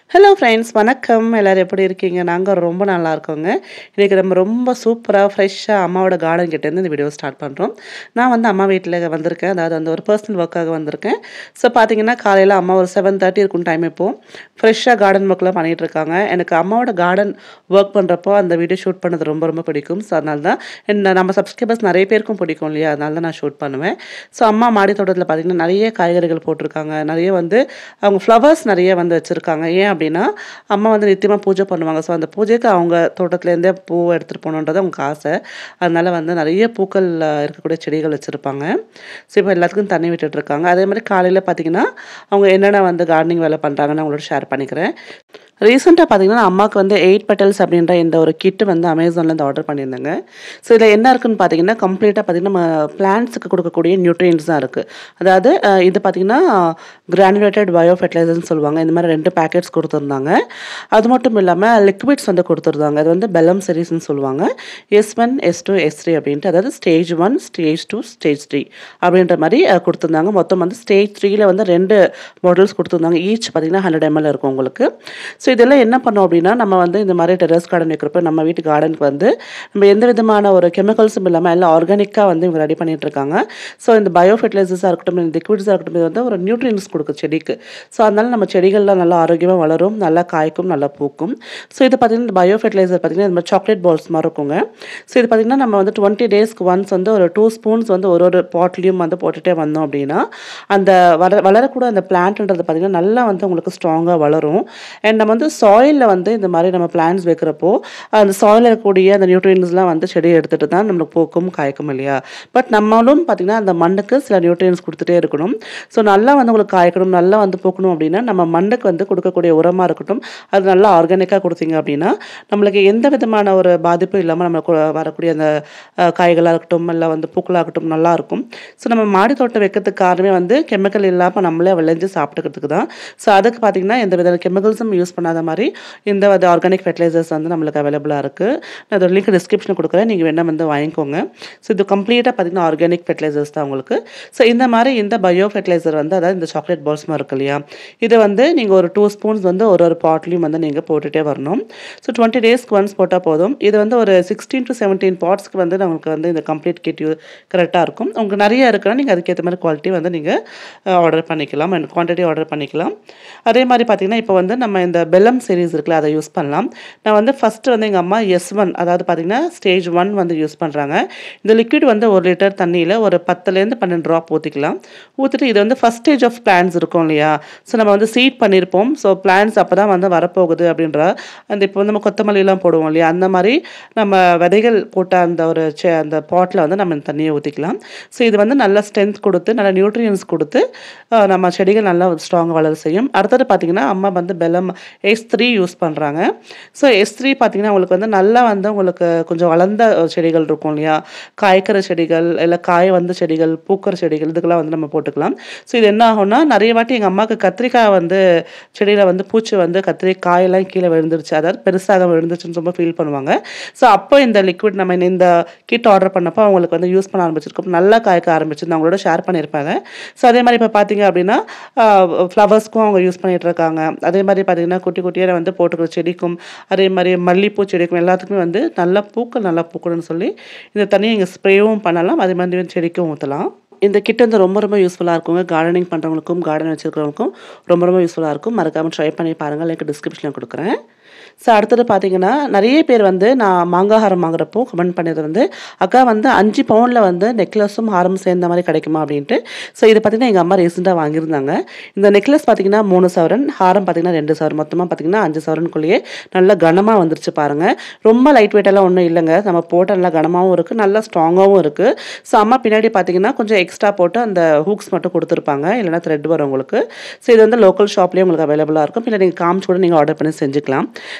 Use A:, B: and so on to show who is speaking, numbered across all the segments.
A: hello friends வணக்கம் எல்லோரும் எப்படி இருக்கீங்க நாங்கள் ரொம்ப நல்லா இருக்கோங்க இன்றைக்கி நம்ம ரொம்ப சூப்பராக ஃப்ரெஷ்ஷாக அம்மாவோட கார்டன் கிட்டேருந்து இந்த வீடியோ ஸ்டார்ட் பண்ணுறோம் நான் வந்து அம்மா வீட்டில் வந்திருக்கேன் அதாவது அந்த ஒரு பர்சனல் ஒர்க்காக வந்திருக்கேன் ஸோ பார்த்தீங்கன்னா காலையில் அம்மா ஒரு செவன் தேர்ட்டி இருக்கும் டைம் இப்போ ஃப்ரெஷ்ஷாக கார்டன் ஒர்க்லாம் பண்ணிகிட்டு இருக்காங்க எனக்கு அம்மாவோட கார்டன் ஒர்க் பண்ணுறப்போ அந்த வீடியோ ஷூட் பண்ணது ரொம்ப ரொம்ப பிடிக்கும் ஸோ அதனால தான் என்ன நம்ம சப்ஸ்கிரைபர்ஸ் நிறைய பேருக்கும் பிடிக்கும் இல்லையா அதனால தான் நான் ஷூட் பண்ணுவேன் ஸோ அம்மா மாடி தோட்டத்தில் பார்த்தீங்கன்னா நிறைய காய்கறிகள் போட்டிருக்காங்க நிறைய வந்து அவங்க ஃப்ளவர்ஸ் நிறைய வந்து வச்சுருக்காங்க ஏன் அப்படின்னா அம்மா வந்து நித்தியமாக பூஜை பண்ணுவாங்க ஸோ அந்த பூஜைக்கு அவங்க தோட்டத்துலேருந்தே பூ எடுத்துகிட்டு போகணுன்றது அவங்க ஆசை அதனால் வந்து நிறைய பூக்கள் அஹ், இருக்கக்கூடிய செடிகள் வச்சுருப்பாங்க ஸோ இப்போ எல்லாத்துக்கும் தண்ணி விட்டுட்டு இருக்காங்க அதே மாதிரி காலையில் பார்த்தீங்கன்னா அவங்க என்னென்ன வந்து கார்டனிங் வேலை பண்ணுறாங்கன்னு அவங்களோட ஷேர் பண்ணிக்கிறேன் ரீசெண்டாக பார்த்தீங்கன்னா நான் அம்மாவுக்கு வந்து எயிட் பெட்டல்ஸ் அப்படின்ற இந்த ஒரு கிட்டு வந்து அமேசான்லேருந்து ஆர்டர் பண்ணியிருந்தேங்க ஸோ இதில் என்ன இருக்குன்னு பார்த்தீங்கன்னா கம்ப்ளீட்டாக பார்த்தீங்கன்னா நம்ம பிளான்ட்ஸுக்கு கொடுக்கக்கூடிய நியூட்ரியன்ஸ் தான் இருக்குது அதாவது அஹ், இது பார்த்தீங்கன்னா கிரானுலேட்டட் பயோ ஃபெர்டிலைசர்னு சொல்லுவாங்க இந்த மாதிரி ரெண்டு பேக்கெட்ஸ் கொடுத்துருந்தாங்க அது மட்டும் இல்லாமல் லிக்விட்ஸ் வந்து கொடுத்துருந்தாங்க அது வந்து பெல்லம் சீரீஸ்னு சொல்லுவாங்க S one S two S three அப்படின்ட்டு அதாவது stage one stage two stage three அப்படின்ற மாதிரி அஹ், கொடுத்துருந்தாங்க மொத்தம் வந்து ஸ்டேஜ் த்ரீல வந்து ரெண்டு மாடல்ஸ் கொடுத்துருந்தாங்க ஈச் பார்த்தீங்கன்னா ஹண்ட்ரட் எம்எல் இருக்கும் உங்களுக்கு ஸோ இதெல்லாம் என்ன பண்ணோம் அப்படின்னா நம்ம வந்து இந்த மாதிரி டெரஸ் கார்டன் வைக்கிறப்ப நம்ம வீட்டு கார்டனுக்கு வந்து நம்ம எந்த விதமான ஒரு கெமிக்கல்ஸும் இல்லாமல் எல்லாம் ஆர்கானிக்காக வந்து இவங்க ரெடி பண்ணிட்டு இருக்காங்க ஸோ இந்த பயோ ஃபெர்டிலைசர்ஸாக இருக்கட்டும் இந்த லிக்விட்ஸாக இருக்கட்டும் இது வந்து ஒரு நியூட்ரியன்ஸ் கொடுக்கும் செடிக்கு ஸோ அதனால நம்ம செடிகள்லாம் நல்லா ஆரோக்கியமாக வளரும் நல்லா காய்க்கும் நல்லா பூக்கும் ஸோ இது பார்த்தீங்கன்னா இந்த பயோ ஃபெர்டிலைசர் பார்த்தீங்கன்னா இந்த மாதிரி சாக்லேட் பால்ஸ் மாதிரி இருக்குங்க ஸோ இது பார்த்தீங்கன்னா நம்ம வந்து டுவெண்ட்டி டேஸ்க்கு ஒன்ஸ் வந்து ஒரு டூ ஸ்பூன்ஸ் வந்து ஒரு ஒரு பாட்லேயும் வந்து போட்டுகிட்டே வந்தோம் அப்படின்னா அந்த வள வளரக்கூட அந்த பிளான்ட்ன்றது பார்த்தீங்கன்னா நல்லா வந்து உங்களுக்கு ஸ்ட்ராங்காக வளரும் அண்ட் நம்ம வந்து சாயிலில் வந்து இந்த மாதிரி நம்ம பிளான்ஸ் வைக்கிறப்போ அந்த சாயிலில் இருக்கக்கூடிய அந்த நியூட்ரியன்ஸ்லாம் வந்து செடி எடுத்துகிட்டு தான் நம்மளுக்கு பூக்கும் காய்க்கும் இல்லையா பட் நம்மளும் பார்த்திங்கன்னா அந்த மண்ணுக்கு சில நியூட்ரியன்ஸ் கொடுத்துட்டே இருக்கணும் ஸோ நல்லா வந்து உங்களுக்கு காய்க்கணும் நல்லா வந்து பூக்கணும் அப்படின்னா நம்ம மண்ணுக்கு வந்து கொடுக்கக்கூடிய உரமாக இருக்கட்டும் அது நல்லா ஆர்கானிக்காக கொடுத்தீங்க அப்படின்னா நம்மளுக்கு எந்த விதமான ஒரு பாதிப்பும் இல்லாமல் நம்மளுக்கு வரக்கூடிய அந்த அஹ், காய்களாக இருக்கட்டும் இல்லை வந்து பூக்களாக இருக்கட்டும் நல்லா இருக்கும் ஸோ நம்ம மாடி தோட்டம் வைக்கிறதுக்கு காரணமே வந்து கெமிக்கல் இல்லாமல் நம்மளே விளைஞ்சு சாப்பிட்டுக்கிறதுக்கு தான் ஸோ அதுக்கு பார்த்தீங்கன்னா எந்த வித கெமிக்கல்ஸும் யூஸ் பண்ணாத மாதிரி இந்த வந்து ஆர்கானிக் ஃபெர்டிலைசர்ஸ் வந்து நம்மளுக்கு அவைலபிளாக இருக்குது நான் அதோட லிங்க் டிஸ்கிரிப்ஷனில் கொடுக்குறேன் நீங்கள் வேணால் வந்து வாங்கிக்கோங்க ஸோ இது கம்ப்ளீட்டாக பார்த்தீங்கன்னா ஆர்கானிக் ஃபெர்டிலைசர்ஸ் தான் உங்களுக்கு ஸோ இந்த மாதிரி இந்த பயோ ஃபெர்டிலைசர் வந்து அதாவது இந்த சாக்லேட் பால்ஸ் மாதிரி இருக்கு இல்லையா இது வந்து நீங்கள் ஒரு டூ ஸ்பூன்ஸ் வந்து ஒரு ஒரு பாட்லையும் வந்து நீங்கள் போட்டுகிட்டே வரணும் ஸோ டுவெண்ட்டி டேஸ்க்கு ஒன்ஸ் போட்டால் போதும் இது வந்து ஒரு சிக்ஸ்டீன் டு செவன்டீன் பாட்ஸ்க்கு வந்து நமக்கு வந்து இந்த கம்ப்ளீட் கிட் கரெக்டாக இருக்கும் உங்களுக்கு நிறைய இருக்குன்னா நீங்கள் அதுக்கேற்ற மாதிரி குவாலிட்டி வந்து நீங்கள் ஆர்டர் பண்ணிக்கலாம் அண்ட் குவான்டிட்டி ஆர்டர் பண்ணிக்கலாம் அதே மாதிரி பார்த்தீங்கன்னா இப்போ வந்து நம்ம இந்த பெல்லம் சீரிஸ் இருக்குல்ல அதை யூஸ் பண்ணலாம் நான் வந்து ஃபஸ்ட்டு வந்து எங்கள் அம்மா எஸ் ஒன் அதாவது பார்த்தீங்கன்னா ஸ்டேஜ் ஒன் வந்து யூஸ் பண்ணுறாங்க இந்த லிக்விட் வந்து ஒரு லிட்டர் தண்ணியில் ஒரு பத்துலேருந்து பன்னெண்டு ட்ராப் ஊற்றிக்கலாம் ஊற்றிட்டு இது வந்து ஃபஸ்ட் ஸ்டேஜ் ஆஃப் பிளான்ஸ் இருக்கும் இல்லையா ஸோ நம்ம வந்து சீட் பண்ணியிருப்போம் ஸோ பிளான்ஸ் அப்போ தான் வந்து வரப்போகுது அப்படின்ற அந்த இப்போ வந்து நம்ம கொத்தமல்லிலாம் போடுவோம் இல்லையா அந்த மாதிரி நம்ம விதைகள் போட்ட அந்த ஒரு செ- அந்த பாட்டில் வந்து நம்ம இந்த தண்ணியை ஊற்றிக்கலாம் ஸோ இது வந்து நல்ல ஸ்ட்ரென்த் கொடுத்து நல்ல நியூட்ரியன்ஸ் கொடுத்து அஹ், நம்ம செடிகள் நல்லா ஸ்ட்ராங்காக வளர செய்யும் அடுத்தது பார்த்தீங்கன்னா அம்மா வந்து பெல்லம் எஸ் த்ரீ யூஸ் பண்ணுறாங்க ஸோ எஸ் த்ரீ பார்த்தீங்கன்னா உங்களுக்கு வந்து நல்லா வந்து உங்களுக்கு கொஞ்சம் வளர்ந்த அஹ், செடிகள் இருக்கும் இல்லையா காய்க்கிற செடிகள் இல்லை காய வந்த செடிகள் பூக்கிற செடிகள் இதுக்கெல்லாம் வந்து நம்ம போட்டுக்கலாம் ஸோ இது என்ன ஆகும்னா நிறைய வாட்டி எங்கள் அம்மாவுக்கு கத்திரிக்காய் வந்து செடியில் வந்து பூச்சி வந்து கத்திரிக்காயெல்லாம் கீழே விழுந்துருச்சு அதாவது பெருசாக விழுந்துச்சுன்னு ரொம்ப ஃபீல் பண்ணுவாங்க ஸோ அப்போ இந்த லிக்விட் நம்ம இந்த கிட் ஆர்டர் பண்ணப்போ அவங்களுக்கு வந்து யூஸ் பண்ண ஆரம்பிச்சிருக்கோம் நல்லா காய்க்க ஆரம்பிச்சிருந்து அவங்களோட ஷேர் பண்ணியிருப்பாங்க ஸோ அதே மாதிரி இப்போ பார்த்தீங்க அப்படின்னா ஃப்ளவர்ஸ்க்கும் அவங்க யூஸ் பண்ணிட்டு இருக்காங்க அதே மாதிரி பார்த்தீங்கன்னா குட்டி குட்டியாக வந்து போட்டுக்கிற செடிக்கும் அதே மாதிரி மல்லிப்பூ செடிக்கும் எல்லாத்துக்குமே வந்து நல்லா பூக்கள் நல்லா பூக்கணும்னு சொல்லி இந்த தண்ணியை இங்கே ஸ்ப்ரேவும் பண்ணலாம் அதே மாதிரி செடிக்கும் ஊற்றலாம் இந்த கிட் வந்து ரொம்ப ரொம்ப யூஸ்ஃபுல்லாக இருக்குங்க கார்டனிங் பண்ணுறவங்களுக்கும் கார்டன் வச்சுருக்கிறவங்களுக்கும் ரொம்ப ரொம்ப யூஸ்ஃபுல்லாக இருக்கும் மறக்காமல் ட்ரை பண்ணி பாருங்கள் லிங்க் டிஸ்கிரிப்ஷனில் கொடுக்குறேன் ஸோ அடுத்தது பார்த்தீங்கன்னா நிறைய பேர் வந்து நான் மாங்காய் ஹாரம் வாங்குறப்போ கமெண்ட் பண்ணது வந்து அக்கா வந்து அஞ்சு பவுனில் வந்து நெக்லஸும் ஹாரம் சேர்ந்த மாதிரி கிடைக்குமா அப்படின்ட்டு ஸோ இது பார்த்தீங்கன்னா எங்கள் அம்மா ரீசெண்டாக வாங்கியிருந்தாங்க இந்த நெக்லஸ் பார்த்தீங்கன்னா மூணு சவரன் ஹாரம் பார்த்தீங்கன்னா ரெண்டு சவரன் மொத்தமாக பார்த்தீங்கன்னா அஞ்சு சவரனுக்குள்ளேயே நல்ல கனமாக வந்துருச்சு பாருங்கள் ரொம்ப லைட் வெயிட்டெல்லாம் ஒன்றும் இல்லைங்க நம்ம போட்ட நல்லா கனமாகவும் இருக்குது நல்லா ஸ்ட்ராங்காகவும் இருக்குது ஸோ அம்மா பின்னாடி பார்த்தீங்கன்னா கொஞ்சம் எக்ஸ்ட்ரா போட்டு அந்த ஹூக்ஸ் மட்டும் கொடுத்துருப்பாங்க இல்லைனா த்ரெட் வரும் உங்களுக்கு ஸோ இது வந்து லோக்கல் ஷாப்லேயே உங்களுக்கு அவைலபிளாக இருக்கும் இல்லை நீங்கள் காமிச்சு கூட நீங்கள் ஆர்டர் பண்ணி செஞ்சுக்கலாம்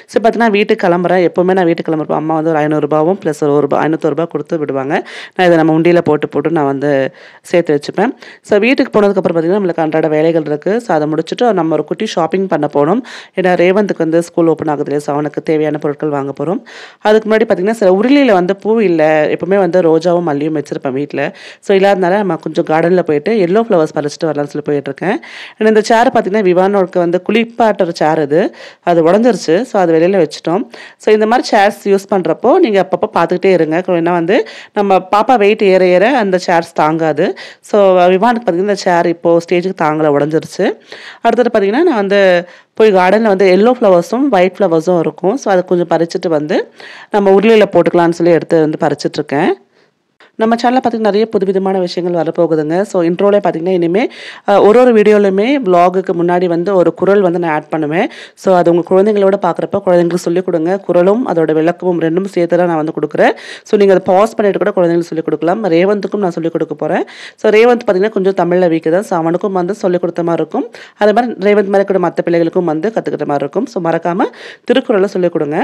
A: சரி பார்த்தீங்கன்னா வீட்டுக்கு கிளம்புறேன் எப்போவுமே நான் வீட்டுக்கு கிளம்புறப்போ அம்மா வந்து ஒரு ஐநூறுரூபாவும் ப்ளஸ் ஒரு ரூபா ஐநூற்றொருபா கொடுத்து விடுவாங்க நான் இதை நம்ம உண்டியில் போட்டு போட்டு நான் வந்து சேர்த்து வச்சுப்பேன் ஸோ வீட்டுக்கு போனதுக்கப்புறம் பார்த்தீங்கன்னா நம்மளுக்கு அன்றாட வேலைகள் இருக்குது ஸோ அதை முடிச்சுட்டு நம்ம ஒரு குட்டி ஷாப்பிங் பண்ண போகணும் ஏன்னா ரேவந்துக்கு வந்து ஸ்கூல் ஓப்பன் ஆகுது இல்லையா ஸோ அவனுக்கு தேவையான பொருட்கள் வாங்க போகிறோம் அதுக்கு முன்னாடி பார்த்தீங்கன்னா சில உருளியில் வந்து பூ இல்லை எப்பவுமே வந்து ரோஜாவும் மல்லியும் வச்சிருப்பேன் வீட்டில் ஸோ இல்லாதனால நம்ம கொஞ்சம் கார்டனில் போயிட்டு எல்லோ ஃப்ளவர்ஸ் பறிச்சுட்டு வரலாம்னு சொல்லி போயிட்டுருக்கேன் அண்ட் இந்த சேர் பார்த்தீங்கன்னா விவானோருக்கு வந்து குளிப்பாட்டுற சேர் இது அது உடஞ்சிருச்சு ஸோ அது வெளியில் வச்சுட்டோம் ஸோ இந்த மாதிரி சேர்ஸ் யூஸ் பண்ணுறப்போ நீங்கள் அப்பப்போ பார்த்துக்கிட்டே இருங்க ஏன்னா வந்து நம்ம பாப்பா வெயிட் ஏற ஏற அந்த சேர்ஸ் தாங்காது ஸோ விவானுக்கு பார்த்தீங்கன்னா இந்த சேர் இப்போது ஸ்டேஜுக்கு தாங்கலை உடஞ்சிருச்சு அடுத்தது பார்த்தீங்கன்னா நான் வந்து போய் கார்டனில் வந்து எல்லோ ஃப்ளவர்ஸும் ஒயிட் ஃப்ளவர்ஸும் இருக்கும் ஸோ அதை கொஞ்சம் பறிச்சுட்டு வந்து நம்ம உருளையில் போட்டுக்கலாம்னு சொல்லி எடுத்து வந்து பறிச்சிட்ருக்கேன் நம்ம சேனலில் பார்த்திங்கன்னா நிறைய புதுவிதமான விஷயங்கள் வரப்போகுதுங்க ஸோ இன்ட்ரோலே பார்த்திங்கன்னா இனிமேல் அஹ், ஒரு ஒரு வீடியோலையுமே vlogக்கு முன்னாடி வந்து ஒரு குரல் வந்து நான் ஆட் பண்ணுவேன் ஸோ அது உங்கள் குழந்தைங்களோட பார்க்குறப்ப குழந்தைங்களுக்கு சொல்லிக் கொடுங்க குரலும் அதோட விளக்கமும் ரெண்டும் சேர்த்து தான் நான் வந்து கொடுக்குறேன் ஸோ நீங்கள் அதை பாஸ் பண்ணிட்டு கூட குழந்தைங்களுக்கு சொல்லிக் கொடுக்கலாம் ரேவந்துக்கும் நான் சொல்லிக் கொடுக்க போகிறேன் ஸோ ரேவந்த் பார்த்திங்கன்னா கொஞ்சம் தமிழில் வீக்கு தான் ஸோ அவனுக்கும் வந்து சொல்லிக் கொடுத்த மாதிரி இருக்கும் அதே மாதிரி ரேவந்த் மாதிரி கூட மற்ற பிள்ளைகளுக்கும் வந்து கற்றுக்கிட்ட மாதிரி இருக்கும் ஸோ மறக்காமல் திருக்குறளை சொல்லிக் கொடுங்க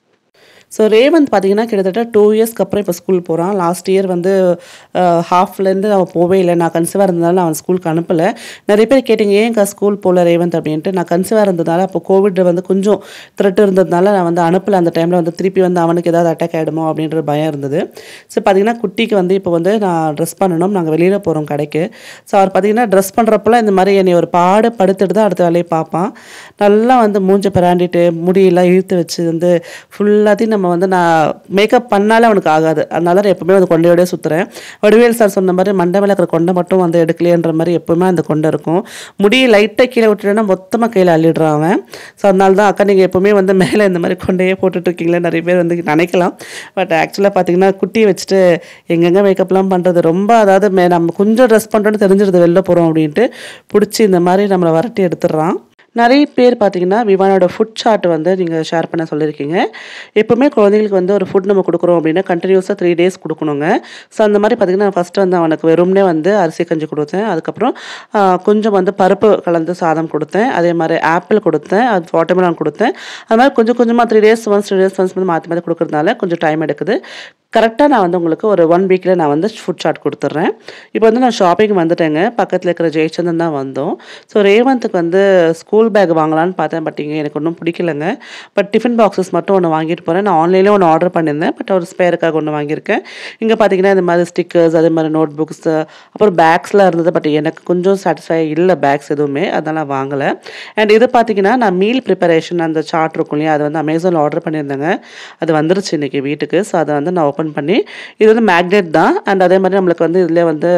A: ஸோ ரேவந்த் பார்த்தீங்கன்னா கிட்டத்தட்ட டூ இயர்ஸ்க்கு அப்புறம் இப்போ ஸ்கூல் போகிறான் லாஸ்ட் இயர் வந்து ஹாஃப்லேருந்து அவன் போவே இல்லை நான் கன்சீவாக இருந்ததால அவன் ஸ்கூலுக்கு அனுப்பலை நிறைய பேர் கேட்டிங்க ஏன்க்கா ஸ்கூல் போகல ரேவந்த் அப்படின்ட்டு நான் கன்சீவாக இருந்ததால அப்போ கோவிட் வந்து கொஞ்சம் த்ரெட் இருந்ததுனால நான் வந்து அனுப்பலை அந்த டைமில் வந்து திருப்பி வந்து அவனுக்கு ஏதாவது அட்டாக் ஆகிடுமோ அப்படின்ற பயம் இருந்தது ஸோ பார்த்தீங்கன்னா குட்டிக்கு வந்து இப்போ வந்து நான் ட்ரெஸ் பண்ணணும் நாங்கள் வெளியில் போகிறோம் கடைக்கு ஸோ அவர் பார்த்தீங்கன்னா ட்ரெஸ் பண்ணுறப்பெல்லாம் இந்த மாதிரி என்னை ஒரு பாடு படுத்துட்டு தான் அடுத்த வேலையை பார்ப்பான் நல்லா வந்து மூஞ்ச பிராண்டிட்டு முடியெல்லாம் இழுத்து வச்சு வந்து ஃபுல்லாத்தையும் நம்ம வந்து நான் மேக்கப் பண்ணாலே அவனுக்கு ஆகாது அதனால நான் எப்பவுமே வந்து கொண்டையோடய சுற்றுறேன் வடிவேல் சார் சொன்ன மாதிரி மண்டை மேலே இருக்கிற கொண்டை மட்டும் வந்து எடுக்கலையன்ற மாதிரி எப்பவுமே அந்த கொண்டை இருக்கும் முடி லைட்டாக கீழே விட்டுட்டேன்னா மொத்தமாக கையில் அள்ளிடுறான் அவன் ஸோ அதனால தான் அக்கா நீங்கள் எப்பவுமே வந்து மேலே இந்த மாதிரி கொண்டையே போட்டுட்டு இருக்கீங்களே நிறைய பேர் வந்து நினைக்கலாம் பட் ஆக்சுவலாக பார்த்தீங்கன்னா குட்டி வச்சுட்டு எங்கெங்கே மேக்கப்லாம் பண்ணுறது ரொம்ப அதாவது மே நம்ம கொஞ்சம் ட்ரெஸ் பண்ணுறோன்னு தெரிஞ்சிருது வெளில போகிறோம் அப்படின்ட்டு பிடிச்சி இந்த மாதிரி நம்மளை வரட்டி எடுத்துடுறான் நிறைய பேர் பார்த்தீங்கன்னா விவானோட ஃபுட் சார்ட் வந்து நீங்கள் ஷேர் பண்ண சொல்லியிருக்கீங்க எப்போவுமே குழந்தைங்களுக்கு வந்து ஒரு ஃபுட் நம்ம கொடுக்குறோம் அப்படின்னா கண்டினியூஸாக த்ரீ டேஸ் கொடுக்கணுங்க ஸோ அந்த மாதிரி பார்த்தீங்கன்னா நான் ஃபஸ்ட்டு வந்து அவனுக்கு வெறும்னே வந்து அரிசி கஞ்சி கொடுத்தேன் அதுக்கப்புறம் ஆ, கொஞ்சம் வந்து பருப்பு கலந்து சாதம் கொடுத்தேன் அதே மாதிரி ஆப்பிள் கொடுத்தேன் அது வாட்டர்மெலன் கொடுத்தேன் அது மாதிரி கொஞ்சம் கொஞ்சமாக three days once three days once வந்து மாற்றி மாற்றி கொடுக்கறதுனால கொஞ்சம் டைம் எடுக்குது கரெக்டாக நான் வந்து உங்களுக்கு ஒரு ஒன் வீக்கில் நான் வந்து ஃபுட் சார்ட் கொடுத்துட்றேன் இப்போ வந்து நான் ஷாப்பிங் வந்துட்டேங்க பக்கத்தில் இருக்கிற ஜெயச்சந்தன் தான் வந்தோம் ஸோ ரேவந்த்துக்கு வந்து ஸ்கூல் பேக் வாங்கலாம்னு பார்த்தேன் பட் இங்கே எனக்கு ஒன்றும் பிடிக்கலங்க பட் டிஃபன் பாக்ஸஸ் மட்டும் ஒன்று வாங்கிட்டு போகிறேன் நான் ஆன்லைனில் ஒன்று ஆர்டர் பண்ணியிருந்தேன் பட் ஒரு ஸ்பேருக்காக ஒன்று வாங்கியிருக்கேன் இங்கே பார்த்தீங்கன்னா இந்த மாதிரி ஸ்டிக்கர்ஸ் அதே மாதிரி நோட் புக்ஸ் அப்புறம் பேக்ஸ்லாம் இருந்தது பட் எனக்கு கொஞ்சம் சாட்டிஸ்ஃபை இல்லை பேக்ஸ் எதுவுமே அதனால் நான் வாங்கலை அண்ட் இது பார்த்தீங்கன்னா நான் மீல் ப்ரிப்பரேஷன் அந்த சார்ட் இருக்கும் இல்லையா அது வந்து அமேசானில் ஆர்டர் பண்ணியிருந்தேங்க அது வந்துருச்சு இன்றைக்கி வீட்டுக்கு ஸோ அதை வந்து நான் ஓப்பன் பண்ணி இது வந்து மேக்னெட் தான் அண்ட் அதே மாதிரி நம்மளுக்கு வந்து இதில் வந்து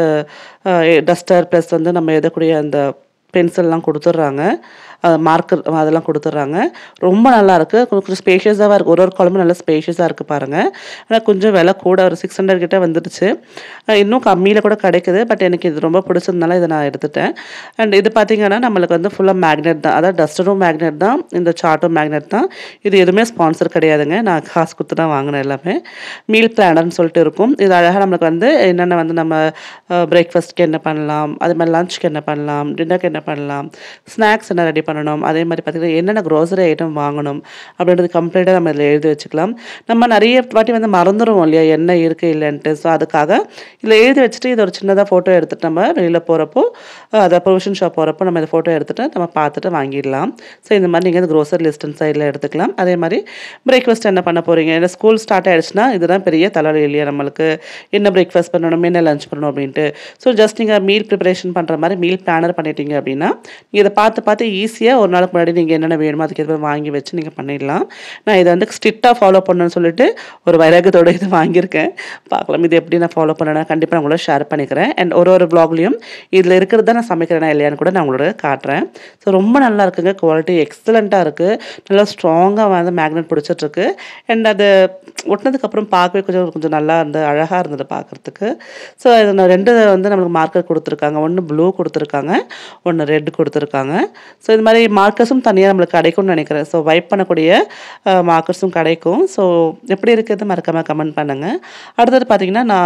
A: டஸ்டர் ப்ளஸ் வந்து நம்ம எழுதக்கூடிய அந்த பென்சில்லாம் கொடுத்துட்றாங்க மார்க்கர் அதெல்லாம் கொடுத்துட்றாங்க ரொம்ப நல்லா இருக்கு கொஞ்சம் கொஞ்சம் ஸ்பேஷியஸாக இருக்குது ஒரு ஒரு குழம்பு நல்லா ஸ்பேஷியஸாக இருக்குது பாருங்கள் ஆனால் கொஞ்சம் விலை கூட ஒரு சிக்ஸ் ஹண்ட்ரட் கிட்ட வந்துடுச்சு அஹ் இன்னும் கம்மியில் கூட கிடைக்குது பட் எனக்கு இது ரொம்ப பிடிச்சதுனால இதை நான் எடுத்துட்டேன் அண்ட் இது பார்த்தீங்கன்னா நம்மளுக்கு வந்து ஃபுல்லாக மேக்னெட் தான் அதாவது டஸ்டரும் மேக்னெட் தான் இந்த சார்ட்டும் மேக்னெட் தான் இது எதுவுமே ஸ்பான்சர் கிடையாதுங்க நான் காசு கொடுத்து தான் வாங்கினேன் எல்லாமே மீல் பிளானர்னு சொல்லிட்டு இருக்கும் இது அழகாக நம்மளுக்கு வந்து என்னென்ன வந்து நம்ம பிரேக்ஃபாஸ்ட்க்கு என்ன பண்ணலாம் அது மாதிரி லஞ்சுக்கு என்ன பண்ணலாம் டின்னருக்கு என்ன பண்ணலாம் ஸ்நாக்ஸ் என்ன ரெடி பண்ணணும் அதே மாதிரி பார்த்திங்கன்னா என்னென்ன க்ரோசரி ஐட்டம் வாங்கணும் அப்படின்றது கம்ப்ளீட்டாக நம்ம இதில் எழுதி வச்சுக்கலாம் நம்ம நிறைய வாட்டி வந்து மறந்துடுவோம் இல்லையா என்ன இருக்குது இல்லைன்ட்டு ஸோ அதுக்காக இதில் எழுதி வச்சுட்டு இதை ஒரு சின்னதாக ஃபோட்டோ எடுத்துட்டு நம்ம வெளியில் போகிறப்போ அதை ப்ரொவிஷன் ஷாப் போகிறப்போ நம்ம இந்த ஃபோட்டோ எடுத்துகிட்டு நம்ம பார்த்துட்டு வாங்கிடலாம் ஸோ இந்த மாதிரி நீங்கள் இந்த க்ரோசரி லிஸ்ட் சைடில் எடுத்துக்கலாம் அதே மாதிரி பிரேக்ஃபாஸ்ட் என்ன பண்ண போகிறீங்க ஏன்னா ஸ்கூல் ஸ்டார்ட் ஆயிடுச்சுன்னா இதுதான் பெரிய தலைவலி இல்லையா நம்மளுக்கு என்ன பிரேக்ஃபாஸ்ட் பண்ணணும் என்ன லஞ்ச் பண்ணணும் அப்படின்ட்டு ஸோ ஜஸ்ட் நீங்கள் மீல் ப்ரிப்பரேஷன் பண்ணுற மாதிரி மீல் பிளானர் பண்ணிட்டீங்க அப்படின்னா நீங்கள் இதை பார்த்து பார்த்து ஈஸியாக ஒரு நாளுக்கு முன்னாடி நீங்கள் என்னென்ன வேணுமோ அதுக்கு ஏற்ற மாதிரி வாங்கி வச்சு நீங்கள் பண்ணிடலாம் நான் இதை வந்து ஸ்ட்ரிக்டாக ஃபாலோ பண்ணணும்னு சொல்லிட்டு ஒரு வைராகத்தோட இது வாங்கியிருக்கேன் பார்க்கலாம் இது எப்படி நான் ஃபாலோ பண்ணேன்னா கண்டிப்பாக நான் உங்களோட ஷேர் பண்ணிக்கிறேன் அண்ட் ஒரு ஒரு ப்ளாக்லையும் இதில் இருக்கிறது தான் நான் சமைக்கிறேனா இல்லையான்னு கூட நான் உங்களோட காட்டுறேன் ஸோ ரொம்ப நல்லா இருக்குங்க குவாலிட்டி எக்ஸலண்ட்டாக இருக்குது நல்லா ஸ்ட்ராங்காக வந்து மேக்னெட் பிடிச்சிட்ருக்கு அண்ட் அது ஒட்டினதுக்கப்புறம் பார்க்கவே கொஞ்சம் கொஞ்சம் நல்லா இருந்து அழகாக இருந்தது பார்க்குறதுக்கு ஸோ இது நான் ரெண்டு வந்து நம்மளுக்கு மார்க்கர் கொடுத்துருக்காங்க ஒன்று ப்ளூ கொடுத்துருக்காங்க ஒன்று ரெட் கொடுத்துருக்காங்க ஸோ இது மாதிரி மார்க்கர்ஸும் தனியாக நம்மளுக்கு கிடைக்கும்னு நினைக்கிறேன் ஸோ வைப் பண்ணக்கூடிய மார்க்கர்ஸும் கிடைக்கும் ஸோ எப்படி இருக்குது மறக்காமல் கமெண்ட் பண்ணுங்கள் அடுத்தது பார்த்தீங்கன்னா நான்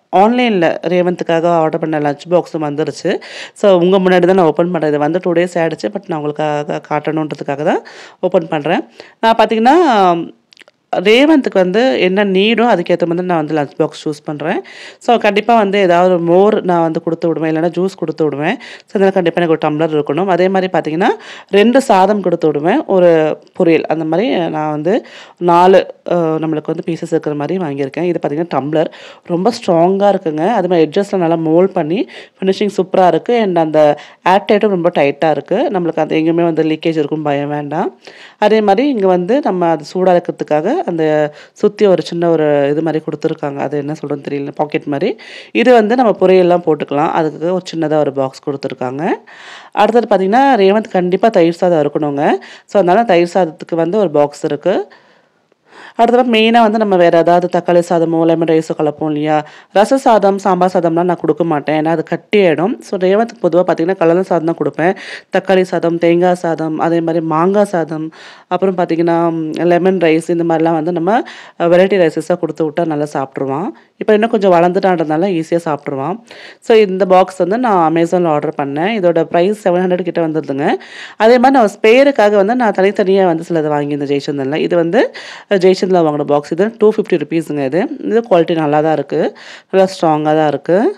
A: ஆன்லைனில் ரேவந்த்துக்காக ஆர்டர் பண்ண லஞ்ச் பாக்ஸும் வந்துருச்சு ஸோ உங்கள் முன்னாடி தான் நான் ஓப்பன் பண்ணுறேன் இது வந்து டூ டேஸ் ஆகிடுச்சு பட் நான் உங்களுக்காக காட்டணுன்றதுக்காக தான் ஓப்பன் பண்ணுறேன் நான் பார்த்தீங்கன்னா ரேவந்த்துக்கு வந்து என்ன நீடோ அதுக்கேற்ற மாதிரி நான் வந்து லஞ்ச் பாக்ஸ் சூஸ் பண்ணுறேன் ஸோ கண்டிப்பாக வந்து ஏதாவது ஒரு மோர் நான் வந்து கொடுத்து விடுவேன் இல்லைன்னா ஜூஸ் கொடுத்து விடுவேன் ஸோ அதனால் கண்டிப்பாக எனக்கு ஒரு டம்ளர் இருக்கணும் அதே மாதிரி பார்த்தீங்கன்னா ரெண்டு சாதம் கொடுத்து விடுவேன் ஒரு பொரியல் அந்த மாதிரி நான் வந்து நாலு அஹ், நம்மளுக்கு வந்து பீசஸ் இருக்கிற மாதிரி வாங்கியிருக்கேன் இது பார்த்தீங்கன்னா டம்ளர் ரொம்ப ஸ்ட்ராங்காக இருக்குங்க அது மாதிரி எட்ஜஸ்ட்டில் நல்லா மோல்ட் பண்ணி ஃபினிஷிங் சூப்பராக இருக்குது அண்ட் அந்த ஏர்டைட்டும் ரொம்ப டைட்டாக இருக்குது நம்மளுக்கு அது எங்கேயுமே வந்து லீக்கேஜ் இருக்கும் பயம் வேண்டாம் அதே மாதிரி இங்கே வந்து நம்ம அது சூடாக இருக்கிறதுக்காக அந்த சுற்றி ஒரு சின்ன ஒரு இது மாதிரி கொடுத்துருக்காங்க அது என்ன சொல்கிறதுன்னு தெரியல பாக்கெட் மாதிரி இது வந்து நம்ம பொரியல்லாம் போட்டுக்கலாம் அதுக்கு ஒரு சின்னதாக ஒரு பாக்ஸ் கொடுத்துருக்காங்க அடுத்தது பார்த்திங்கன்னா ரேவந்த் கண்டிப்பாக தயிர் சாதம் இருக்கணுங்க ஸோ அதனால தயிர் சாதத்துக்கு வந்து ஒரு பாக்ஸ் இருக்குது அடுத்தது மெயினாக வந்து நம்ம வேறு ஏதாவது தக்காளி சாதமோ லெமன் ரைஸோ கலப்போம் இல்லையா ரச சாதம் சாம்பார் சாதம்லாம் நான் கொடுக்க மாட்டேன் ஏன்னா அது கட்டி ஆகிடும் ஸோ ரேவத்துக்கு பொதுவாக பார்த்தீங்கன்னா கலந்த சாதம் தான் கொடுப்பேன் தக்காளி சாதம் தேங்காய் சாதம் அதே மாதிரி மாங்காய் சாதம் அப்புறம் பார்த்தீங்கன்னா லெமன் ரைஸ் இந்த மாதிரிலாம் வந்து நம்ம வெரைட்டி ரைஸஸாக கொடுத்து விட்டா நல்லா சாப்பிட்ருவான் இப்போ இன்னும் கொஞ்சம் வளர்ந்துட்டான்றதுனால ஈஸியாக சாப்பிட்ருவான் ஸோ இந்த பாக்ஸ் வந்து நான் அமேசானில் ஆர்டர் பண்ணேன் இதோட ப்ரைஸ் செவன் ஹண்ட்ரட் கிட்ட வந்துருதுங்க அதே மாதிரி நான் ஸ்பேருக்காக வந்து நான் தனித்தனியாக வந்து சிலது வாங்கியிருந்தேன் ஜெய்சந்தனில் இது வந்து ஜெய்சந்தில் வாங்கின பாக்ஸ் இது டூ ஃபிஃப்டி ருபீஸுங்க இது இது குவாலிட்டி நல்லா தான் இருக்குது நல்லா ஸ்ட்ராங்காக தான் இருக்குது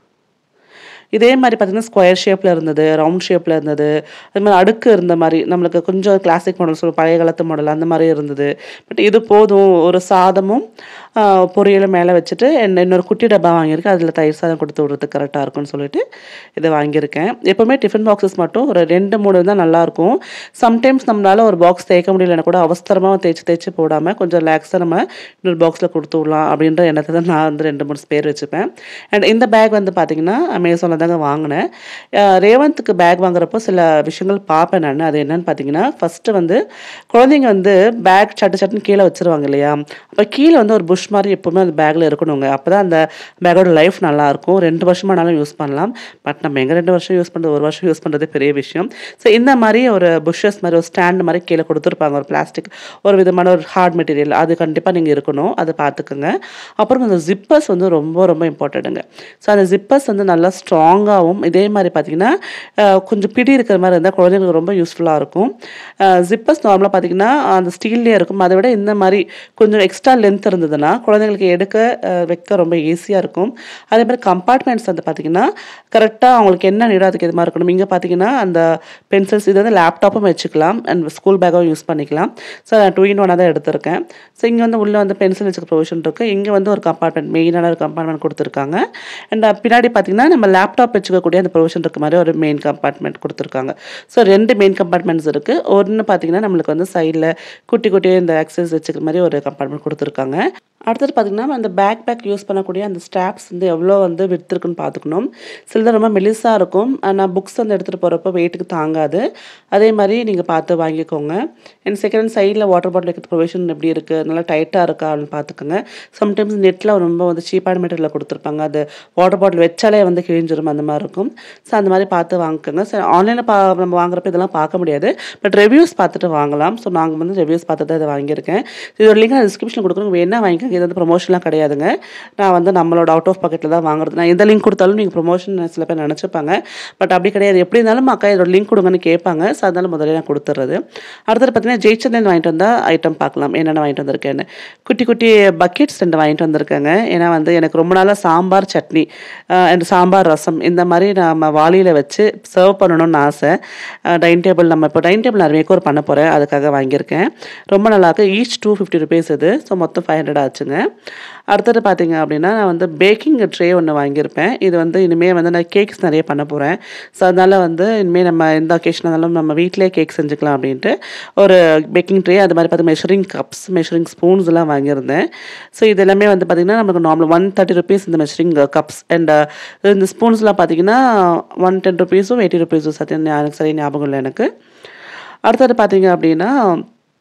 A: இதே மாதிரி பார்த்தீங்கன்னா ஸ்கொயர் ஷேப்பில் இருந்தது ரவுண்ட் ஷேப்பில் இருந்தது அது மாதிரி அடுக்கு இருந்த மாதிரி நம்மளுக்கு கொஞ்சம் கிளாசிக் மாடல் சொல்லுவோம் பழைய காலத்து மாடல் அந்த மாதிரி இருந்தது பட் இது போதும் ஒரு சாதமும் ஆ, பொரியலும் மேலே வச்சுட்டு என்ன- இன்னொரு குட்டி டப்பா வாங்கியிருக்கேன் அதில் தயிர் சாதம் கொடுத்து விட்றதுக்கு கரெக்டாக இருக்கும்னு சொல்லிட்டு இதை வாங்கியிருக்கேன் எப்போவுமே டிஃபன் பாக்ஸஸ் மட்டும் ஒரு ரெண்டு மூணு தான் நல்லாயிருக்கும் சம்டைம்ஸ் நம்மளால ஒரு பாக்ஸ் தேய்க்க முடியலன்னா கூட அவசரமாக தேய்ச்சி தேய்ச்சி போடாமல் கொஞ்சம் ரிலாக்ஸாக நம்ம இன்னொரு பாக்ஸில் கொடுத்து விடலாம் அப்படின்ற எண்ணத்தை தான் நான் வந்து ரெண்டு மூணு ஸ்பேர் வச்சுப்பேன் அண்ட் இந்த பேக் வந்து பார்த்தீங்கன்னா அமேசானில் தாங்க வாங்கினேன் அஹ் ரேவந்த்துக்கு பேக் வாங்குறப்போ சில விஷயங்கள் பார்ப்பேன் நான் அது என்னன்னு பார்த்தீங்கன்னா ஃபஸ்ட்டு வந்து குழந்தைங்க வந்து பேக் சட்டு சட்டுன்னு கீழே வச்சிருவாங்க இல்லையா அப்போ கீழே வந்து ஒரு புஷ் மாதிரி எப்போவுமே அந்த பேக்கில் இருக்கணுங்க அப்போ தான் அந்த பேக்கோட லைஃப் நல்லாயிருக்கும் ரெண்டு வருஷமானாலும் யூஸ் பண்ணலாம் பட் நம்ம எங்கே ரெண்டு வருஷம் யூஸ் பண்ணுறது ஒரு வருஷம் யூஸ் பண்ணுறது பெரிய விஷயம் ஸோ இந்த மாதிரி ஒரு புஷ்ஷஸ் மாதிரி ஒரு ஸ்டாண்ட் மாதிரி கீழே கொடுத்துருப்பாங்க ஒரு பிளாஸ்டிக் ஒரு விதமான ஒரு ஹார்ட் மெட்டீரியல் அது கண்டிப்பாக நீங்கள் இருக்கணும் அதை பார்த்துக்குங்க அப்புறம் அந்த ஜிப்பர்ஸ் வந்து ரொம்ப ரொம்ப இம்பார்ட்டண்ட்டுங்க ஸோ அந்த ஜிப்பர்ஸ் வந்து நல்லா ஸ்ட்ராங்காகவும் இதே மாதிரி பார்த்தீங்கன்னா அஹ், கொஞ்சம் பிடி இருக்கிற மாதிரி இருந்தால் குழந்தைங்களுக்கு ரொம்ப யூஸ்ஃபுல்லாக இருக்கும் ஜிப்பர்ஸ் நார்மலாக பார்த்தீங்கன்னா அந்த ஸ்டீல்லே இருக்கும் அதை விட இந்த மாதிரி கொஞ்சம் எக்ஸ்ட்ரா லென்த் இருந்ததுன்னா குழந்தைங்களுக்கு எடுக்க அஹ், வைக்க ரொம்ப ஈஸியாக இருக்கும் அதே மாதிரி கம்பார்ட்மெண்ட்ஸ் வந்து பார்த்தீங்கன்னா கரெக்டாக அவங்களுக்கு என்ன நீடோ அதுக்கு இது மாதிரி இருக்கணும் இங்கே பார்த்தீங்கன்னா அந்த பென்சில்ஸ் இது வந்து லேப்டாப்பும் வச்சுக்கலாம் அண்ட் ஸ்கூல் பேக்கும் யூஸ் பண்ணிக்கலாம் ஸோ நான் டூ இன் ஒன்னாக தான் எடுத்திருக்கேன் ஸோ இங்கே வந்து உள்ளே வந்து பென்சில் வச்சுக்க ப்ரொவிஷன் இருக்குது இங்கே வந்து ஒரு கம்பார்ட்மெண்ட் மெயினான ஒரு கம்பார்ட்மெண்ட் கொடுத்துருக்காங்க அண்ட் பின்னாடி பார்த்தீங்கன்னா நம்ம லேப்டாப் வச்சுக்கக்கூடிய அந்த ப்ரொவிஷன் இருக்க மாதிரி ஒரு மெயின் கம்பார்ட்மெண்ட் கொடுத்துருக்காங்க ஸோ ரெண்டு மெயின் கம்பார்ட்மெண்ட்ஸ் இருக்குது ஒன்று பார்த்தீங்கன்னா நம்மளுக்கு வந்து சைடில் குட்டி குட்டி இந்த ஆக்சஸ் வச்சுக்கிற மாதிரி ஒரு கம்பார்ட்மெண்ட் கொடுத்துருக்காங்க அடுத்தது பார்த்தீங்கன்னா அந்த பேக் பேக் யூஸ் பண்ணக்கூடிய அந்த ஸ்டாப்ஸ் வந்து எவ்வளோ வந்து விற்றுருக்குன்னு பார்த்துக்கணும் சிலது ரொம்ப மெலிசாக இருக்கும் ஆனால் புக்ஸ் வந்து எடுத்துகிட்டு போகிறப்ப வெயிட்டுக்கு தாங்காது அதே மாதிரி நீங்கள் பார்த்து வாங்கிக்கோங்க அண்ட் செகண்ட் சைடில் வாட்டர் பாட்டில் வைக்கிறது ப்ரொவிஷன் எப்படி இருக்குது நல்லா டைட்டாக இருக்கா அப்படின்னு பார்த்துக்கோங்க சம்டைம்ஸ் நெட்டில் ரொம்ப வந்து சீப்பான மெட்டீரியலில் கொடுத்துருப்பாங்க அது வாட்டர் பாட்டில் வச்சாலே வந்து கிழிஞ்சிரும் அந்த மாதிரி இருக்கும் ஸோ அந்த மாதிரி பார்த்து வாங்கிக்கோங்க ஸோ ஆன்லைனில் பா நம்ம வாங்குறப்ப இதெல்லாம் பார்க்க முடியாது பட் ரிவ்யூஸ் பார்த்துட்டு வாங்கலாம் ஸோ நாங்கள் வந்து ரிவ்யூஸ் பார்த்துட்டு தான் இதை வாங்கியிருக்கேன் இதோட லிங்க் நான் டிஸ்கிரிப்ஷன் கொடுக்குறோம் வேணா வாங்கிக்கோங்க இது வந்து ப்ரொமோஷன்லாம் கிடையாதுங்க நான் வந்து நம்மளோட அவுட் ஆஃப் பாக்கெட்டில் தான் வாங்குறது நான் எந்த லிங்க் கொடுத்தாலும் நீங்கள் ப்ரொமோஷன் சில பேர் நினச்சிப்பாங்க பட் அப்படி கிடையாது எப்படி இருந்தாலும் அக்கா இதோட லிங்க் கொடுங்கன்னு கேட்பாங்க ஸோ அதனால முதல்ல நான் கொடுத்துறது அடுத்தது பார்த்தீங்கன்னா ஜெயிச்சந்தன் வாங்கிட்டு வந்தால் ஐட்டம் பார்க்கலாம் என்னென்ன வாங்கிட்டு வந்திருக்கேன்னு குட்டி குட்டி பக்கெட்ஸ் ரெண்டு வாங்கிட்டு வந்திருக்கேங்க ஏன்னா வந்து எனக்கு ரொம்ப நாளாக சாம்பார் சட்னி அண்ட் சாம்பார் ரசம் இந்த மாதிரி நம்ம வாளியில் வச்சு சர்வ் பண்ணணும்னு ஆசை டைனிங் டேபிள் நம்ம இப்போ டைனிங் டேபிள் நிறைய பேர் பண்ண போகிறேன் அதுக்காக வாங்கியிருக்கேன் ரொம்ப நல்லாயிருக்கு ஈச் டூ ஃபிஃப்டி ருபீஸ் இது ஸோ மொத்தம் ஃபைவ் ஹண்ட்ரட் ஆச்சுங்க அடுத்தது பார்த்தீங்க அப்படின்னா நான் வந்து பேக்கிங் ட்ரே ஒன்று வாங்கியிருப்பேன் இது வந்து இனிமேல் வந்து நான் கேக்ஸ் நிறைய பண்ண போகிறேன் ஸோ அதனால் வந்து இனிமேல் நம்ம எந்த ஒகேஷன் இருந்தாலும் நம்ம வீட்டிலே கேக் செஞ்சுக்கலாம் அப்படின்ட்டு ஒரு பேக்கிங் ட்ரே அது மாதிரி பார்த்து மெஷரிங் கப்ஸ் மெஷரிங் ஸ்பூன்ஸ் எல்லாம் வாங்கியிருந்தேன் ஸோ இது எல்லாமே வந்து பார்த்திங்கன்னா நமக்கு நார்மல் ஒன் தேர்ட்டி ருபீஸ் இந்த மெஷரிங் கப்ஸ் அண்ட் இந்த ஸ்பூன்ஸ்லாம் பார்த்தீங்கன்னா ஒன் டென் ருபீஸும் எயிட்டி ருபீஸும் சத்தியம் எனக்கு சரி ஞாபகம் இல்லை எனக்கு அடுத்தது பார்த்தீங்க அப்படின்னா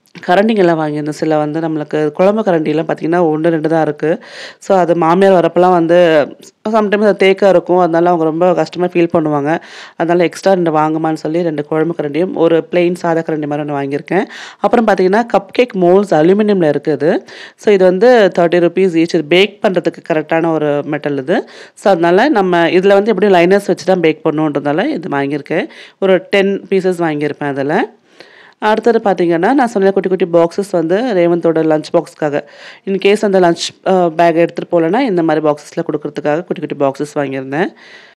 A: கரண்டிங்கெல்லாம் வாங்கியிருந்தேன் சில வந்து நம்மளுக்கு குழம்பு கரண்டிலாம் பார்த்திங்கன்னா 1, 2 தான் இருக்குது ஸோ அது மாமியார் வரப்போலாம் வந்து சம்டைம்ஸ் அது தேக்கா இருக்கும் அதனால அவங்க ரொம்ப கஷ்டமா ஃபீல் பண்ணுவாங்க அதனால எக்ஸ்ட்ரா 2 வாங்குமான்னு சொல்லி 2 குழம்பு கரண்டியும் ஒரு பிளெயின் சாதா கரண்டி மாதிரி ஒன்று வாங்கியிருக்கேன் அப்புறம் பார்த்தீங்கன்னா கப் கேக் மோல்ட்ஸ் அலுமினியமில் இருக்குது ஸோ இது வந்து தேர்ட்டி ருபீஸ் ஈச் இது பேக் பண்ணுறதுக்கு கரெக்டான ஒரு மெட்டல் இது ஸோ அதனால நம்ம இதில் வந்து எப்படியும் லைனர்ஸ் வச்சு தான் பேக் பண்ணுன்றதால இது வாங்கியிருக்கேன் ஒரு டென் பீசஸ் வாங்கியிருப்பேன் அதில் அடுத்தது பார்த்தீங்கன்னா நான் சொன்ன குட்டி குட்டி பாக்ஸஸ் வந்து ரேவந்தோட லஞ்ச் பாக்ஸ்க்காக இன்கேஸ் அந்த லஞ்ச் பேக் எடுத்துகிட்டு போகலன்னா இந்த மாதிரி பாக்ஸஸில் கொடுக்கறதுக்காக குட்டி குட்டி பாக்ஸஸ் வாங்கியிருந்தேன்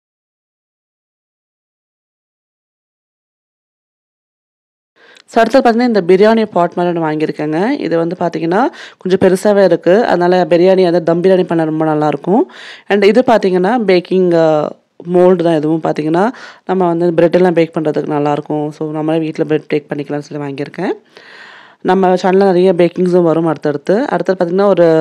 A: ஸோ அடுத்தது பார்த்தீங்கன்னா இந்த பிரியாணி பாட் மாதிரி ஒன்று வாங்கியிருக்கேங்க இது வந்து பார்த்தீங்கன்னா கொஞ்சம் பெருசாகவே இருக்குது அதனால் பிரியாணி வந்து தம் பிரியாணி பண்ண ரொம்ப நல்லாயிருக்கும் அண்ட் இது பார்த்தீங்கன்னா பேக்கிங் மோல்டு தான் இதுவும் பார்த்தீங்கன்னா நம்ம வந்து பிரெட்டெல்லாம் பேக் பண்ணுறதுக்கு நல்லாயிருக்கும் ஸோ நம்மளே வீட்டில் பிரெட் பேக் பண்ணிக்கலாம்னு சொல்லி வாங்கியிருக்கேன் நம்ம சேனலில் நிறைய பேக்கிங்ஸும் வரும் அடுத்தடுத்து அடுத்தது பார்த்திங்கன்னா ஒரு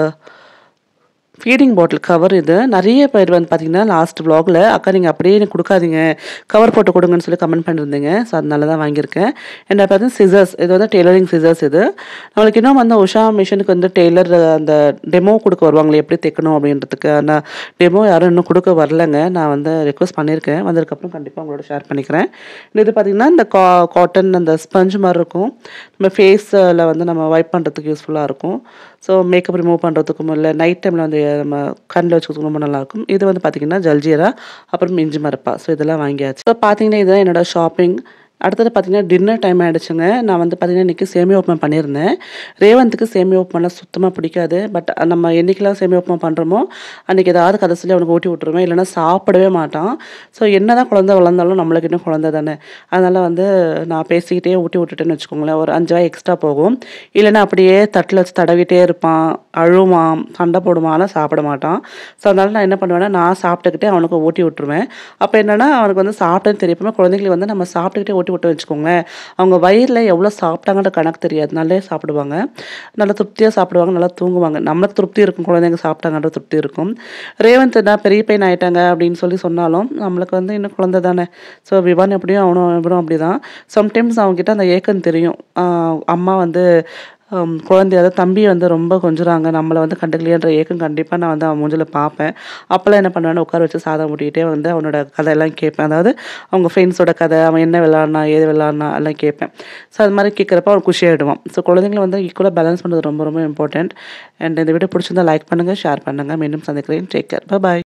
A: ஃபீடிங் பாட்டில் கவர் இது நிறைய பேர் வந்து பார்த்தீங்கன்னா லாஸ்ட் வ்ளாகில் அக்கா நீங்கள் அப்படியே எனக்கு கொடுக்காதீங்க கவர் போட்டு கொடுங்கன்னு சொல்லி கமெண்ட் பண்ணியிருந்தீங்க ஸோ அதனால தான் வாங்கியிருக்கேன் என்ன பார்த்தீங்கன்னா சிசர்ஸ் இது வந்து டெய்லரிங் சிசர்ஸ் இது நம்மளுக்கு இன்னும் வந்து உஷா மிஷினுக்கு வந்து டெய்லர் அந்த டெமோ கொடுக்க வருவாங்களே எப்படி தைக்கணும் அப்படின்றதுக்கு அந்த டெமோ யாரும் இன்னும் கொடுக்க வரலங்க நான் வந்து ரெக்வஸ்ட் பண்ணியிருக்கேன் வந்ததுக்கப்புறம் கண்டிப்பாக உங்களோட ஷேர் பண்ணிக்கிறேன் இது பார்த்திங்கன்னா இந்த கா காட்டன் அந்த ஸ்பஞ்ச் மாதிரி இருக்கும் நம்ம ஃபேஸில் வந்து நம்ம வைப் பண்ணுறதுக்கு யூஸ்ஃபுல்லாக இருக்கும் ஸோ மேக்கப் ரிமூவ் பண்ணுறதுக்கும் இல்லை நைட் டைமில் வந்து நம்ம கண்ணில் வச்சுக்கிறதுக்கு ரொம்ப நல்லாயிருக்கும் இது வந்து பார்த்திங்கன்னா ஜல்ஜீரா அப்புறம் இஞ்சி மரப்பா ஸோ இதெல்லாம் வாங்கியாச்சு ஸோ பார்த்தீங்கன்னா இதுதான் என்னோட ஷாப்பிங் அடுத்தது பார்த்தீங்கன்னா டின்னர் டைம் ஆகிடுச்சுங்க நான் வந்து பார்த்தீங்கன்னா இன்றைக்கி சேமியா உப்புமா பண்ணியிருந்தேன் ரேவந்துக்கு சேமியா உப்புமாலாம் சுத்தமாக பிடிக்காது பட் நம்ம என்றைக்கெல்லாம் சேமியா உப்புமா பண்ணுறோமோ அன்றைக்கி ஏதாவது கடைசியில் அவனுக்கு ஊட்டி விட்ருவேன் இல்லைன்னா சாப்பிடவே மாட்டான் ஸோ என்ன தான் குழந்தை வளர்ந்தாலும் நம்மளுக்கு இன்னும் குழந்தை தானே அதனால் வந்து நான் பேசிக்கிட்டே ஊட்டி விட்டுட்டேன்னு வச்சுக்கோங்களேன் ஒரு அஞ்சு ரூபாய் எக்ஸ்ட்ரா போகும் இல்லைன்னா அப்படியே தட்டில் வச்சு தடவிட்டே இருப்பான் அழுவான் சண்டை போடுவான் ஆனால் சாப்பிட மாட்டான் ஸோ அதனால் நான் என்ன பண்ணுவேன்னா நான் சாப்பிட்டுக்கிட்டே அவனுக்கு ஊட்டி விட்டுருவேன் அப்போ என்னென்னா அவனுக்கு வந்து சாப்பிட்டேன்னு தெரியாமல் குழந்தைங்களுக்கு வந்து நம்ம சாப்பிட்டுக்கிட்டே ஊட்டி விட்டு வச்சுக்கோங்களேன் அவங்க வயிறில் எவ்வளோ சாப்பிட்டாங்கன்ற கணக்கு தெரியாது நல்லா சாப்பிடுவாங்க நல்லா திருப்தியாக சாப்பிடுவாங்க நல்லா தூங்குவாங்க நம்மளுக்கு திருப்தி இருக்கும் குழந்தைங்க சாப்பிட்டாங்கன்ற திருப்தி இருக்கும் ரேவந்த் நான் பெரிய பையன் ஆயிட்டாங்க அப்படின்னு சொல்லி சொன்னாலும் நம்மளுக்கு வந்து இன்னும் குழந்தை தானே ஸோ விவான் எப்படியும் அவனும் எப்படியும் அப்படி தான் சம்டைம்ஸ் அவங்ககிட்ட அந்த ஏக்கம் தெரியும் அம்மா வந்து குழந்தை அதாவது தம்பி வந்து ரொம்ப கொஞ்சுறாங்க நம்மளை வந்து கண்டுக்கலையன்ற ஏக்கம் கண்டிப்பாக நான் வந்து அவன் மூஞ்சில் பார்ப்பேன் அப்போல்லாம் என்ன பண்ணுவேன்னு உட்கார வச்சு சாதம் ஊட்டிகிட்டே வந்து அவனோட கதையெல்லாம் கேட்பேன் அதாவது அவங்க ஃப்ரெண்ட்ஸோட கதை அவன் என்ன விளாட்னா ஏது விளாட்னா எல்லாம் கேட்பேன் ஸோ அது மாதிரி கேட்குறப்ப அவன் குஷியாகிடுவான் ஸோ குழந்தைங்களை வந்து ஈக்குவலாக பேலன்ஸ் பண்ணுறது ரொம்ப ரொம்ப இம்பார்ட்டண்ட் அண்ட் இந்த வீடியோ பிடிச்சிருந்தா லைக் பண்ணுங்கள் ஷேர் பண்ணுங்கள் மீண்டும் சந்திக்கிறேன் டேக் கேர் பாய்